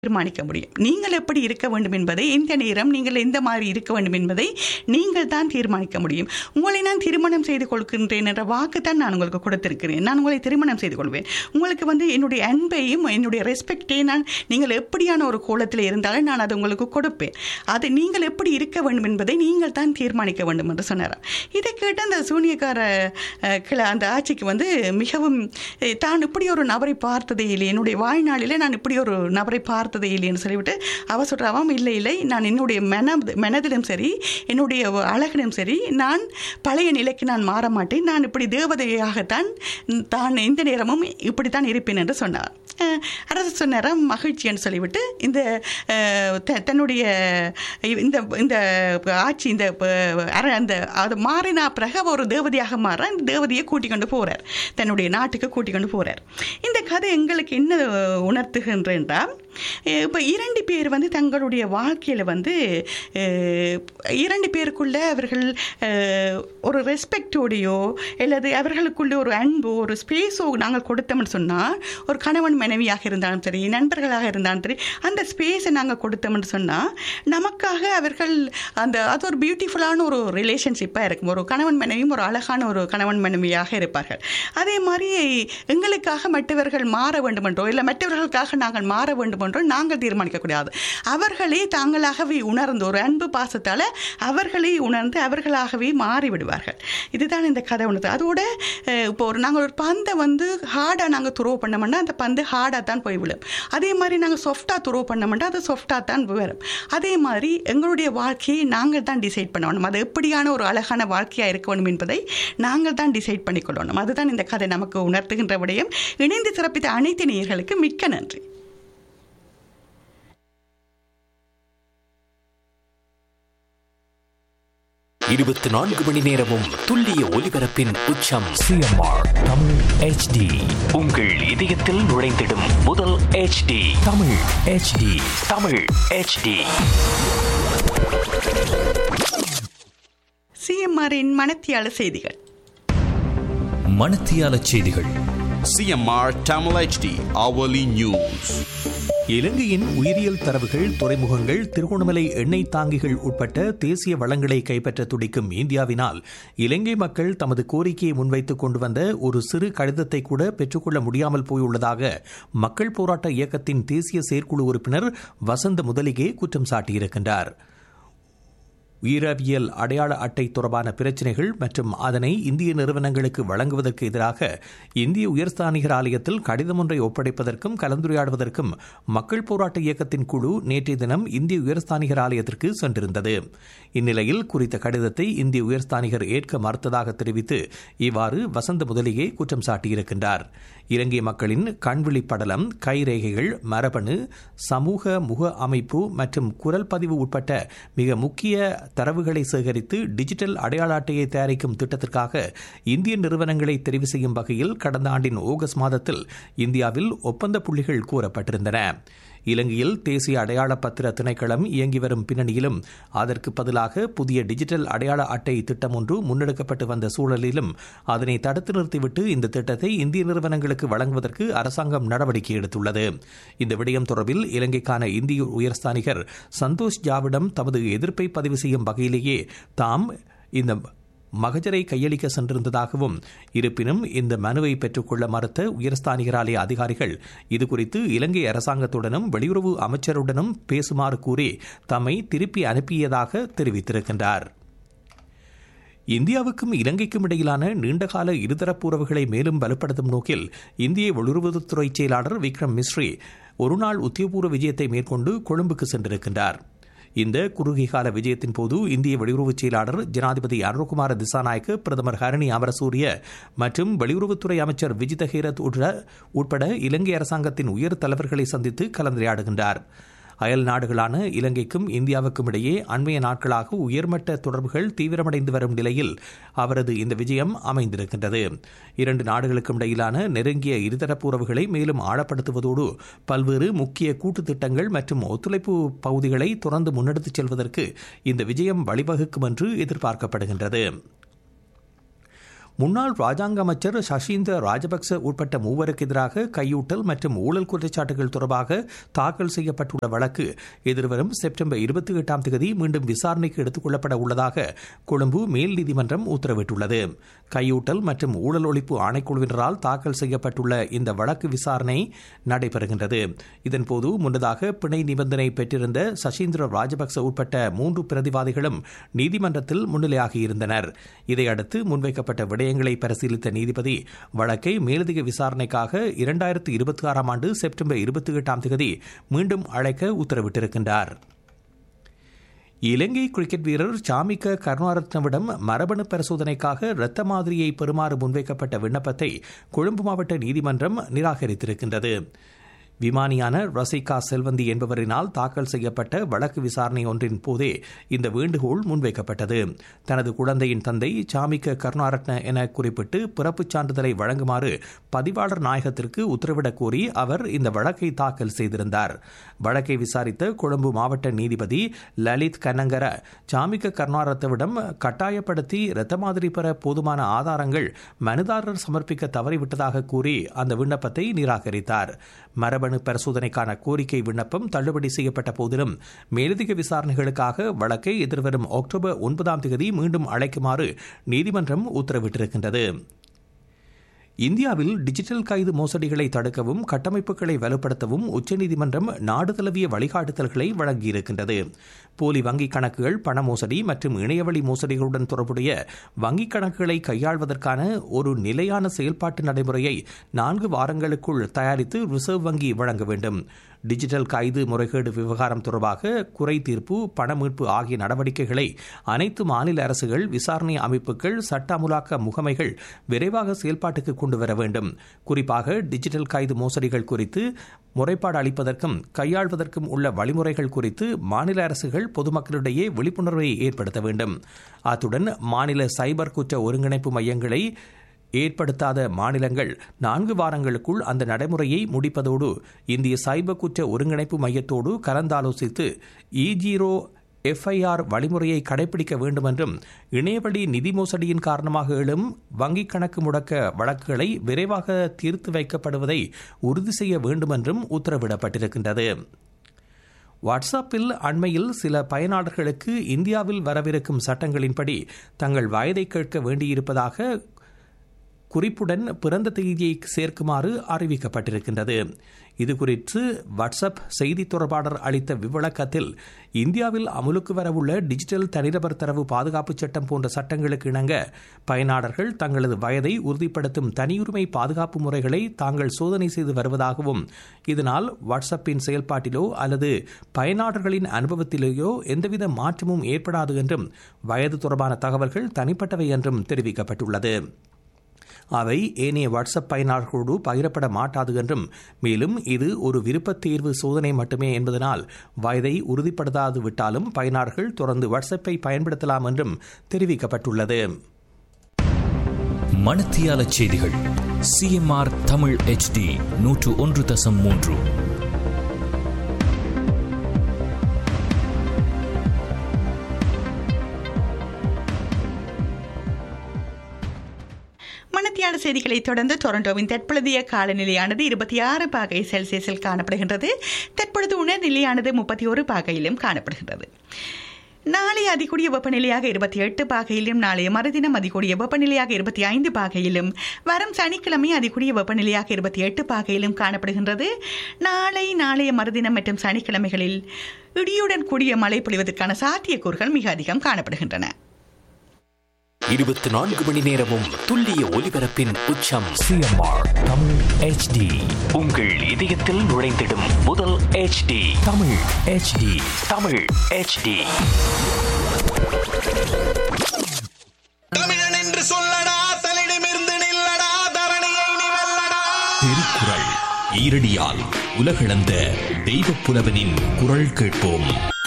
தீர்மானிக்க முடியும் நீங்கள் எப்படி இருக்க வேண்டும் என்பதை எந்த நேரம் நீங்கள் எந்த மாதிரி இருக்க வேண்டும் என்பதை நீங்கள் தான் தீர்மானிக்க முடியும் உங்களை நான் திருமணம் செய்து கொள்கின்றேன் என்ற வாக்கு தான் நான் உங்களுக்கு கொடுத்திருக்கிறேன் நான் உங்களை திருமணம் செய்து கொள்வேன் உங்களுக்கு வந்து என்னுடைய அன்பையும் என்னுடைய ரெஸ்பெக்டையும் நான் நீங்கள் எப்படியான ஒரு கோலத்தில் இருந்தாலும் நான் அதை உங்களுக்கு கொடுப்பேன் அது நீங்கள் எப்படி இருக்க வேண்டும் என்பதை நீங்கள் தான் தீர்மானிக்க வேண்டும் என்று சொன்னாராம் இதை கேட்டு அந்த சூனியக்கார அஹ், கிள அந்த ஆட்சிக்கு வந்து மிகவும் அஹ், தான் இப்படி ஒரு நபரை பார்த்ததே இல்லை என்னுடைய வாழ்நாளிலே நான் இப்படி ஒரு நபரை பார்த்ததே இல்லைன்னு சொல்லிவிட்டு அவ சொல்கிறாவாம் இல்லை இல்லை நான் என்னுடைய மன மனதிலும் சரி என்னுடைய அழகிலும் சரி நான் பழைய நிலைக்கு நான் மாற மாட்டேன் நான் இப்படி தேவதையாகத்தான் தான் எந்த நேரமும் இப்படித்தான் இருப்பேன் என்று சொன்னார் அஹ், அரசு சொன்னாராம் மகிழ்ச்சின்னு சொல்லிவிட்டு இந்த அஹ், த- தன்னுடைய இந்த இந்த ஆட்சி இந்த ப- அர- அந்த அது மாறினா பிறகு அவ ஒரு தேவதையாக மாற அந்த தேவதையை கூட்டிக் கொண்டு போகிறார் தன்னுடைய நாட்டுக்கு கூட்டிக் கொண்டு போகிறார் இந்த கதை எங்களுக்கு என்ன உணர்த்துகின்றா இப்போ இரண்டு பேர் வந்து தங்களுடைய வாழ்க்கையில் வந்து அஹ், இரண்டு பேருக்குள்ள அவர்கள் அஹ், ஒரு ரெஸ்பெக்டோடையோ அல்லது அவர்களுக்குள்ள ஒரு அன்போ ஒரு ஸ்பேஸோ நாங்கள் கொடுத்தோம்னு சொன்னால் ஒரு கணவன் மனைவியாக இருந்தாலும் சரி நண்பர்களாக இருந்தாலும் சரி அந்த ஸ்பேஸை நாங்கள் கொடுத்தோம்னு சொன்னால் நமக்காக அவர்கள் அந்த அது ஒரு பியூட்டிஃபுல்லான ஒரு ரிலேஷன்ஷிப்பாக இருக்கும் ஒரு கணவன் மனைவியும் ஒரு அழகான ஒரு கணவன் மனைவியாக இருப்பார்கள் அதே மாதிரி எங்களுக்காக மற்றவர்கள் மாற வேண்டுமென்றோ இல்லை மற்றவர்களுக்காக நாங்கள் மாற வேண்டுமென்றோ நாங்கள் தீர்மானிக்கக்கூடாது அவர்களே தாங்களாகவே உணர்ந்து ஒரு அன்பு பாசத்தால் அவர்களே உணர்ந்து அவர்களாகவே மாறி விடுவார்கள் இதுதான் இந்த கதை உணர்த்து அதோட அஹ், இப்போ ஒரு நாங்கள் ஒரு பந்தை வந்து ஹார்டாக நாங்கள் துரோவ் பண்ணோம்னா அந்த பந்து ஹார்டாக தான் போய் விழும் அதே மாதிரி நாங்கள் சாஃப்டாக துரோவ் பண்ணோம்னா அது சாஃப்டாக தான் வரும் அதே மாதிரி எங்களுடைய வாழ்க்கையை நாங்கள் தான் டிசைட் பண்ணணும் அது எப்படியான ஒரு அழகான வாழ்க்கையாக இருக்க வேண்டும் என்பதை நாங்கள் தான் டிசைட் பண்ணிக்கொள்ளணும் அதுதான் இந்த கதை நமக்கு உணர்த்துகின்ற விடயம் இணைந்து சிறப்பித்த அனைத்து நேயர்களுக்கு மிக்க நன்றி இருபத்தி நான்கு மணி நேரமும் துல்லிய ஒலிபரப்பின் உச்சம் சிஎம்ஆர் தமிழ் ஹெச்டி உங்கள் இதயத்தில் நுழைந்திடும் முதல் HD Tamil HD Tamil HD சிஎம்ஆரின் மனத்தியால செய்திகள் மணத்தியால செய்திகள் CMR Tamil HD hourly news. இலங்கையின் உயிரியல் தரவுகள் துறைமுகங்கள் திருகோணமலை எண்ணெய் தாங்கிகள் உட்பட்ட தேசிய வளங்களை கைப்பற்ற துடிக்கும் இந்தியாவினால் இலங்கை மக்கள் தமது கோரிக்கையை முன்வைத்துக் கொண்டு வந்த ஒரு சிறு கடிதத்தை கூட பெற்றுக்கொள்ள முடியாமல் போயுள்ளதாக மக்கள் போராட்ட இயக்கத்தின் தேசிய செயற்குழு உறுப்பினர் வசந்த முதலிகே குற்றம் சாட்டியிருக்கின்றார் உயிரவியல் அடையாள அட்டை தொடர்பான பிரச்சினைகள் மற்றும் அதனை இந்திய நிறுவனங்களுக்கு வழங்குவதற்கு எதிராக இந்திய உயர்ஸ்தானிகர் ஆலயத்தில் கடிதம் ஒன்றை ஒப்படைப்பதற்கும் கலந்துரையாடுவதற்கும் மக்கள் போராட்ட இயக்கத்தின் குழு நேற்றைய தினம் இந்திய உயர்ஸ்தானிகர் ஆலயத்திற்கு சென்றிருந்தது இந்நிலையில் குறித்த கடிதத்தை இந்திய உயர்ஸ்தானிகர் ஏற்க மறுத்ததாக தெரிவித்து இவ்வாறு வசந்த முதலியே குற்றம் சாட்டியிருக்கின்றார் இலங்கை மக்களின் கண்விழி படலம் கைரேகைகள் மரபணு சமூக முக அமைப்பு மற்றும் குரல் பதிவு உட்பட்ட மிக முக்கிய தரவுகளை சேகரித்து டிஜிட்டல் அடையாள அட்டையை தயாரிக்கும் திட்டத்திற்காக இந்திய நிறுவனங்களை தெரிவு செய்யும் வகையில் கடந்த ஆண்டின் ஆகஸ்ட் மாதத்தில் இந்தியாவில் ஒப்பந்த புள்ளிகள் கூறப்பட்டிருந்தன இலங்கையில் தேசிய அடையாள பத்திர திணைக்களம் இயங்கி வரும் பின்னணியிலும் அதற்கு பதிலாக புதிய டிஜிட்டல் அடையாள அட்டை திட்டம் ஒன்று முன்னெடுக்கப்பட்டு வந்த சூழலிலும் அதனை தடுத்து நிறுத்திவிட்டு இந்த திட்டத்தை இந்திய நிறுவனங்களுக்கு வழங்குவதற்கு அரசாங்கம் நடவடிக்கை எடுத்துள்ளது இந்த விடயம் தொடர்பில் இலங்கைக்கான இந்திய உயர்ஸ்தானிகர் சந்தோஷ் ஜாவிடம் தமது எதிர்ப்பை பதிவு செய்யும் வகையிலேயே தாம் இந்த மகஜரை கையளிக்க சென்றிருந்ததாகவும் இருப்பினும் இந்த மனுவை பெற்றுக்கொள்ள மறுத்த உயர்ஸ்தானிகராலய அதிகாரிகள் இதுகுறித்து இலங்கை அரசாங்கத்துடனும் வெளியுறவு அமைச்சருடனும் பேசுமாறு கூறி தம்மை திருப்பி அனுப்பியதாக தெரிவித்திருக்கின்றார் இந்தியாவுக்கும் இலங்கைக்கும் இடையிலான நீண்டகால இருதரப்பு உறவுகளை மேலும் வலுப்படுத்தும் நோக்கில் இந்திய வெளியுறவுத்துறை செயலாளர் விக்ரம் மிஸ்ரி ஒருநாள் உத்தியோகபூர்வ விஜயத்தை மேற்கொண்டு கொழும்புக்கு சென்றிருக்கின்றார் இந்த குறுகிய கால விஜயத்தின் போது இந்திய வெளியுறவுச் செயலாளர் ஜனாதிபதி அருண்குமார திசாநாயக்கு பிரதமர் ஹரணி அமரசூரிய மற்றும் வெளியுறவுத்துறை அமைச்சர் விஜித ஹேரத் உட்பட இலங்கை அரசாங்கத்தின் உயர் தலைவர்களை சந்தித்து கலந்துரையாடுகின்றார் அயல் நாடுகளான இலங்கைக்கும் இந்தியாவுக்கும் இடையே அண்மைய நாட்களாக உயர்மட்ட தொடர்புகள் தீவிரமடைந்து வரும் நிலையில் அவரது இந்த விஜயம் அமைந்திருக்கின்றது இரண்டு நாடுகளுக்கும் இடையிலான நெருங்கிய இருதரப்பு உறவுகளை மேலும் ஆழப்படுத்துவதோடு பல்வேறு முக்கிய கூட்டு திட்டங்கள் மற்றும் ஒத்துழைப்பு பகுதிகளை தொடர்ந்து முன்னெடுத்துச் செல்வதற்கு இந்த விஜயம் வழிவகுக்கும் என்று எதிர்பார்க்கப்படுகின்றது முன்னாள் ராஜாங்க அமைச்சர் சஷீந்திர ராஜபக்ச உட்பட்ட மூவருக்கு எதிராக கையூட்டல் மற்றும் ஊழல் குற்றச்சாட்டுகள் தொடர்பாக தாக்கல் செய்யப்பட்டுள்ள வழக்கு எதிர்வரும் செப்டம்பர் இருபத்தி எட்டாம் தேதி மீண்டும் விசாரணைக்கு எடுத்துக் கொள்ளப்பட உள்ளதாக கொழும்பு மேல் நீதிமன்றம் உத்தரவிட்டுள்ளது கையூட்டல் மற்றும் ஊழல் ஒழிப்பு ஆணைக்குழுவினரால் தாக்கல் செய்யப்பட்டுள்ள இந்த வழக்கு விசாரணை நடைபெறுகின்றது இதன்போது முன்னதாக பிணை நிபந்தனை பெற்றிருந்த சசீந்திர ராஜபக்ச உட்பட்ட மூன்று பிரதிவாதிகளும் நீதிமன்றத்தில் முன்னிலையாகியிருந்தனர் இதையடுத்து முன்வைக்கப்பட்ட விடயங்களை பரிசீலித்த நீதிபதி வழக்கை மேலதிக விசாரணைக்காக இரண்டாயிரத்து இருபத்தி ஆறாம் ஆண்டு செப்டம்பர் இருபத்தி எட்டாம் தேதி மீண்டும் அழைக்க உத்தரவிட்டிருக்கின்றார் இலங்கை கிரிக்கெட் வீரர் சாமிக்க கருணாரத்னவிடம் மரபணு பரிசோதனைக்காக இரத்த மாதிரியை பெறுமாறு முன்வைக்கப்பட்ட விண்ணப்பத்தை கொழும்பு மாவட்ட நீதிமன்றம் நிராகரித்திருக்கின்றது விமானியான ரசிகா செல்வந்தி என்பவரினால் தாக்கல் செய்யப்பட்ட வழக்கு விசாரணை ஒன்றின் போதே இந்த வேண்டுகோள் முன்வைக்கப்பட்டது தனது குழந்தையின் தந்தை சாமிக்க கருணாரத்ன என குறிப்பிட்டு பிறப்புச் சான்றிதழை வழங்குமாறு பதிவாளர் நாயகத்திற்கு உத்தரவிடக் கோரி அவர் இந்த வழக்கை தாக்கல் செய்திருந்தார் வழக்கை விசாரித்த கொழும்பு மாவட்ட நீதிபதி லலித் கனங்கர சாமிக்க கருணாரத்னவிடம் கட்டாயப்படுத்தி இரத்த மாதிரி பெற போதுமான ஆதாரங்கள் மனுதாரர் சமர்ப்பிக்க தவறிவிட்டதாக கூறி அந்த விண்ணப்பத்தை நிராகரித்தார் மரபணு பரிசோதனைக்கான கோரிக்கை விண்ணப்பம் தள்ளுபடி செய்யப்பட்ட போதிலும் மேலதிக விசாரணைகளுக்காக வழக்கை எதிர்வரும் அக்டோபர் ஒன்பதாம் தேதி மீண்டும் அழைக்குமாறு நீதிமன்றம் உத்தரவிட்டிருக்கின்றது இந்தியாவில் டிஜிட்டல் கைது மோசடிகளை தடுக்கவும் கட்டமைப்புகளை வலுப்படுத்தவும் உச்சநீதிமன்றம் நாடு தழுவிய வழிகாட்டுதல்களை வழங்கியிருக்கின்றது போலி வங்கிக் கணக்குகள் பண மோசடி மற்றும் இணையவழி மோசடிகளுடன் தொடர்புடைய வங்கிக் கணக்குகளை கையாள்வதற்கான ஒரு நிலையான செயல்பாட்டு நடைமுறையை நான்கு வாரங்களுக்குள் தயாரித்து ரிசர்வ் வங்கி வழங்க வேண்டும் டிஜிட்டல் கைது முறைகேடு விவகாரம் தொடர்பாக குறை தீர்ப்பு பண மீட்பு ஆகிய நடவடிக்கைகளை அனைத்து மாநில அரசுகள் விசாரணை அமைப்புகள் சட்ட அமுலாக்க முகமைகள் விரைவாக செயல்பாட்டுக்கு கொண்டு வர வேண்டும் குறிப்பாக டிஜிட்டல் கைது மோசடிகள் குறித்து முறைப்பாடு அளிப்பதற்கும் கையாள்வதற்கும் உள்ள வழிமுறைகள் குறித்து மாநில அரசுகள் பொதுமக்களிடையே விழிப்புணர்வை ஏற்படுத்த வேண்டும் அத்துடன் மாநில சைபர் குற்ற ஒருங்கிணைப்பு மையங்களை ஏற்படுத்தாத மாநிலங்கள் நான்கு வாரங்களுக்குள் அந்த நடைமுறையை முடிப்பதோடு இந்திய சைபர் குற்ற ஒருங்கிணைப்பு மையத்தோடு கலந்தாலோசித்து இ ஜீரோ எஃப்ஐஆர் வழிமுறையை கடைபிடிக்க வேண்டும் என்றும் இணையவழி நிதி மோசடியின் காரணமாக எழும் வங்கிக் கணக்கு முடக்க வழக்குகளை விரைவாக தீர்த்து வைக்கப்படுவதை உறுதி செய்ய வேண்டும் என்றும் உத்தரவிடப்பட்டிருக்கின்றது வாட்ஸ்அப்பில் அண்மையில் சில பயனாளர்களுக்கு இந்தியாவில் வரவிருக்கும் சட்டங்களின்படி தங்கள் வயதை கேட்க வேண்டியிருப்பதாக குறிப்புடன் பிறந்த தேதியை சேர்க்குமாறு அறிவிக்கப்பட்டிருக்கின்றது இதுகுறித்து வாட்ஸ்அப் செய்தி தொடர்பாளர் அளித்த விவளக்கத்தில் இந்தியாவில் அமலுக்கு வரவுள்ள டிஜிட்டல் தனிநபர் தரவு பாதுகாப்பு சட்டம் போன்ற சட்டங்களுக்கு இணங்க பயனாளர்கள் தங்களது வயதை உறுதிப்படுத்தும் தனியுரிமை பாதுகாப்பு முறைகளை தாங்கள் சோதனை செய்து வருவதாகவும் இதனால் வாட்ஸ்அப்பின் செயல்பாட்டிலோ அல்லது பயனாளர்களின் அனுபவத்திலேயோ எந்தவித மாற்றமும் ஏற்படாது என்றும் வயது தொடர்பான தகவல்கள் தனிப்பட்டவை என்றும் தெரிவிக்கப்பட்டுள்ளது அவை ஏனைய வாட்ஸ்அப் பயனாளர்களோடு பகிரப்பட மாட்டாது என்றும் மேலும் இது ஒரு விருப்பத் தேர்வு சோதனை மட்டுமே என்பதனால் வயதை உறுதிப்படுத்தாது விட்டாலும் பயனாளர்கள் தொடர்ந்து வாட்ஸ்அப்பை பயன்படுத்தலாம் என்றும் தெரிவிக்கப்பட்டுள்ளது மணத்தியால செய்திகள் சிஎம்ஆர் தமிழ் ஹெச்டி நூற்று ஒன்று தசம் மூன்று மணத்தியால செய்திகளை தொடர்ந்து டொரண்டோவின் தற்பொழுதைய காலநிலையானது இருபத்தி ஆறு பாகை செல்சியஸில் காணப்படுகின்றது தற்பொழுது உணர்நிலையானது முப்பத்தி ஒரு பாகையிலும் காணப்படுகின்றது நாளை அதிகூடிய வெப்பநிலையாக இருபத்தி எட்டு பாகையிலும் நாளைய மறுதினம் அதிகூடிய வெப்பநிலையாக இருபத்தி ஐந்து பாகையிலும் வரும் சனிக்கிழமை அதிகூடிய வெப்பநிலையாக இருபத்தி எட்டு பாகையிலும் காணப்படுகின்றது நாளை நாளைய மறுதினம் மற்றும் சனிக்கிழமைகளில் இடியுடன் கூடிய மழை பொழிவதற்கான சாத்தியக்கூறுகள் மிக அதிகம் காணப்படுகின்றன இருபத்தி நான்கு மணி நேரமும் துல்லிய ஒலிபரப்பின் உச்சம் சிஎம்ஆர் தமிழ் ஹெச்டி உங்கள் இதயத்தில் நுழைந்திடும் முதல் HD Tamil HD Tamil HD தமிழன் என்று சொல்லடா தலிடமிருந்து நில்லடா தரணியை நீ வெல்லடா திருக்குறள் ஈரடியால் உலகளந்த தெய்வப் புலவனின் குரல் கேட்போம்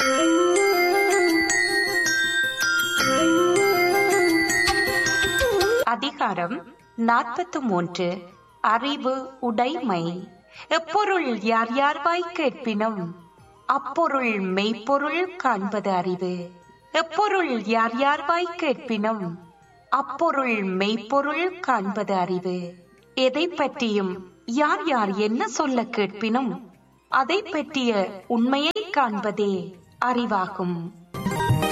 அதிகாரம் நாற்பத்து மூன்று அறிவு உடைமை எப்பொருள் யார் யார்வாய் கேட்பினும் அப்பொருள் மெய்ப்பொருள் காண்பது அறிவு எப்பொருள் யார் யார்வாய் கேட்பினும் அப்பொருள் மெய்ப்பொருள் காண்பது அறிவு எதை பற்றியும் யார் யார் என்ன சொல்ல கேட்பினும் அதை பற்றிய உண்மையை காண்பதே அறிவாகும்